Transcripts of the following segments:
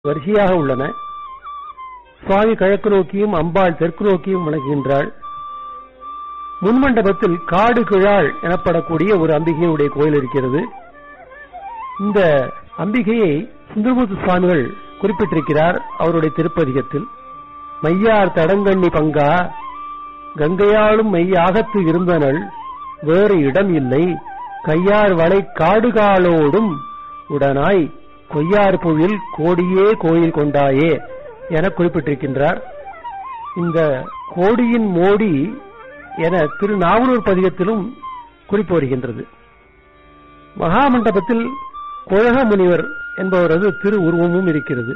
வரிசையாக உள்ளன சுவாமி கிழக்கு நோக்கியும் அம்பாள் தெற்கு நோக்கியும் விளங்குகின்றாள் முன்மண்டபத்தில் காடு கிழாள் எனப்படக்கூடிய ஒரு அம்பிகையுடைய கோயில் இருக்கிறது இந்த அம்பிகையை சுந்தரமூர்த்தி சுவாமிகள் குறிப்பிட்டிருக்கிறார் அவருடைய திருப்பதிகத்தில் மையார் தடங்கண்ணி பங்கா கங்கையாளும் மெய்யாகத்து இருந்தனள் வேறு இடம் இல்லை கையார் வளை காடுகாலோடும் உடனாய் கொய்யார் பொழில் கோடியே கோயில் கொண்டாயே என குறிப்பிட்டிருக்கின்றார் இந்த கோடியின் மோடி என திருநாவலூர் பதிகத்திலும் குறிப்பு வருகின்றது மகாமண்டபத்தில் குழக முனிவர் என்பவரது திரு உருவமும் இருக்கிறது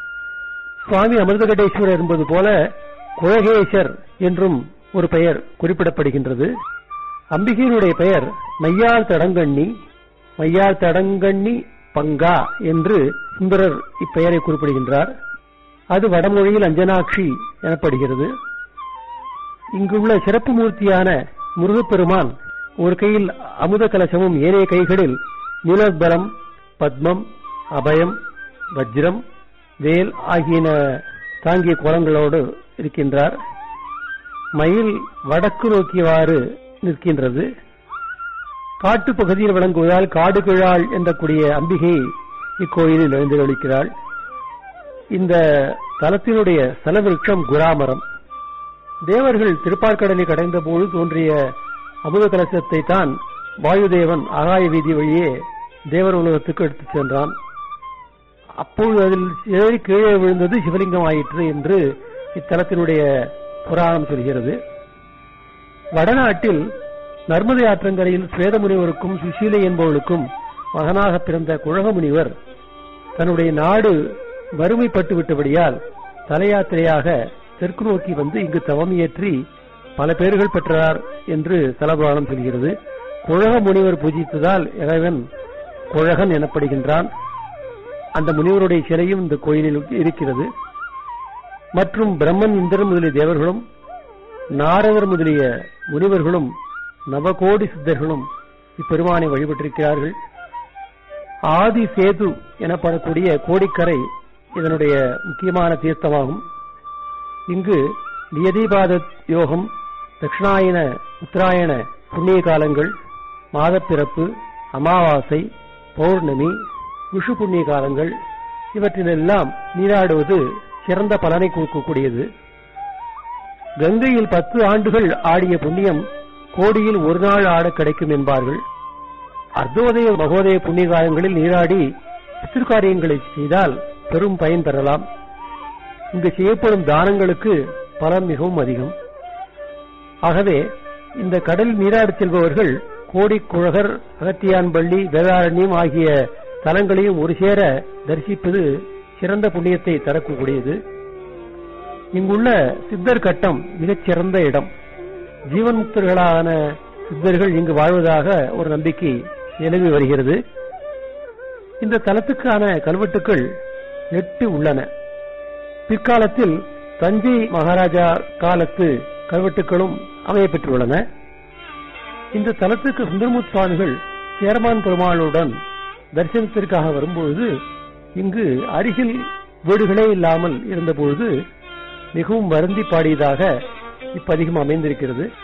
சுவாமி அமிர்தகடேஸ்வரர் என்பது போல குழகேசர் என்றும் ஒரு பெயர் குறிப்பிடப்படுகின்றது அம்பிகையினுடைய பெயர் மையார் தடங்கண்ணி மையார் தடங்கண்ணி பங்கா என்று சுந்தரர் இப்பெயரை குறிப்பிடுகின்றார் அது வடமொழியில் அஞ்சனாட்சி எனப்படுகிறது இங்குள்ள சிறப்பு மூர்த்தியான முருகப்பெருமான் ஒரு கையில் அமுத கலசமும் ஏனைய கைகளில் நீலோத்பலம் பத்மம் அபயம் வஜ்ரம் வேல் ஆகியன தாங்கிய கோலங்களோடு இருக்கின்றார் மயில் வடக்கு நோக்கியவாறு நிற்கின்றது காட்டு பகுதியில் விளங்குவதால் காடு கிழாள் என்ற கூடிய அம்பிகை இக்கோயிலில் எழுந்தருளிக்கிறாள் இந்த தலத்தினுடைய ஸ்தலவிருட்சம் குராமரம் தேவர்கள் திருப்பார்கடலை கடைந்த போது தோன்றிய அமுத கலசத்தை தான் வாயுதேவன் ஆகாய வீதி வழியே தேவர் உலகத்துக்கு எடுத்துச் சென்றான் அப்பொழுது அதில் ஏறி கீழே விழுந்தது சிவலிங்கம் ஆயிற்று என்று இத்தலத்தினுடைய புராணம் சொல்கிறது வடநாட்டில் நர்மதை ஆற்றங்கரையில் சுவேதமுனிவருக்கும் சுசீலை என்பவளுக்கும் மகனாக பிறந்த குழகமுனிவர் தன்னுடைய நாடு வறுமைப்பட்டு விட்டபடியால் தலையாத்திரையாக தெற்கு நோக்கி வந்து இங்கு தவம் இயற்றி பல பேர்கள் பெற்றார் என்று தலபுராணம் சொல்கிறது குழக முனிவர் பூஜித்ததால் இறைவன் குழகன் எனப்படுகின்றான் அந்த முனிவருடைய சிலையும் இந்த கோயிலில் இருக்கிறது மற்றும் பிரம்மன் இந்திரன் முதலிய தேவர்களும் நாரதர் முதலிய முனிவர்களும் நவகோடி சித்தர்களும் இப்பெருமானை வழிபட்டிருக்கிறார்கள் ஆதி சேது எனப்படக்கூடிய கோடிக்கரை இதனுடைய முக்கியமான தீர்த்தமாகும் இங்கு நியதிபாத யோகம் தட்சிணாயன உத்தராயண புண்ணிய காலங்கள் மாதப்பிறப்பு அமாவாசை பௌர்ணமி விஷு புண்ணிய காலங்கள் இவற்றிலெல்லாம் நீராடுவது சிறந்த பலனை கொடுக்கக்கூடியது கங்கையில் பத்து ஆண்டுகள் ஆடிய புண்ணியம் கோடியில் ஒரு நாள் ஆட கிடைக்கும் என்பார்கள் அர்த்தோதய மகோதய புண்ணிய காலங்களில் நீராடி பித்திருக்காரியங்களை செய்தால் பெரும் பயன் பெறலாம் இங்கு செய்யப்படும் தானங்களுக்கு பலன் மிகவும் அதிகம் ஆகவே இந்த கடல் நீராடச் செல்பவர்கள் கோடி குழகர் அகத்தியான்பள்ளி வேதாரண்யம் ஆகிய தலங்களையும் ஒரு சேர தரிசிப்பது சிறந்த புண்ணியத்தை தரக்கூடியது இங்குள்ள சித்தர் கட்டம் மிகச் சிறந்த இடம் ஜீவன் முக்தர்களான சித்தர்கள் இங்கு வாழ்வதாக ஒரு நம்பிக்கை நிலவி வருகிறது இந்த தலத்துக்கான கல்வெட்டுக்கள் எட்டு உள்ளன பிற்காலத்தில் தஞ்சை மகாராஜா காலத்து கல்வெட்டுகளும் அமையப்பெற்றுள்ளன இந்த தலத்துக்கு சுந்தரமுத் சுவாமிகள் சேரமான் பெருமாளுடன் தரிசனத்திற்காக வரும்பொழுது இங்கு அருகில் வீடுகளே இல்லாமல் இருந்தபொழுது மிகவும் வருந்தி பாடியதாக இப்பதிகம் அமைந்திருக்கிறது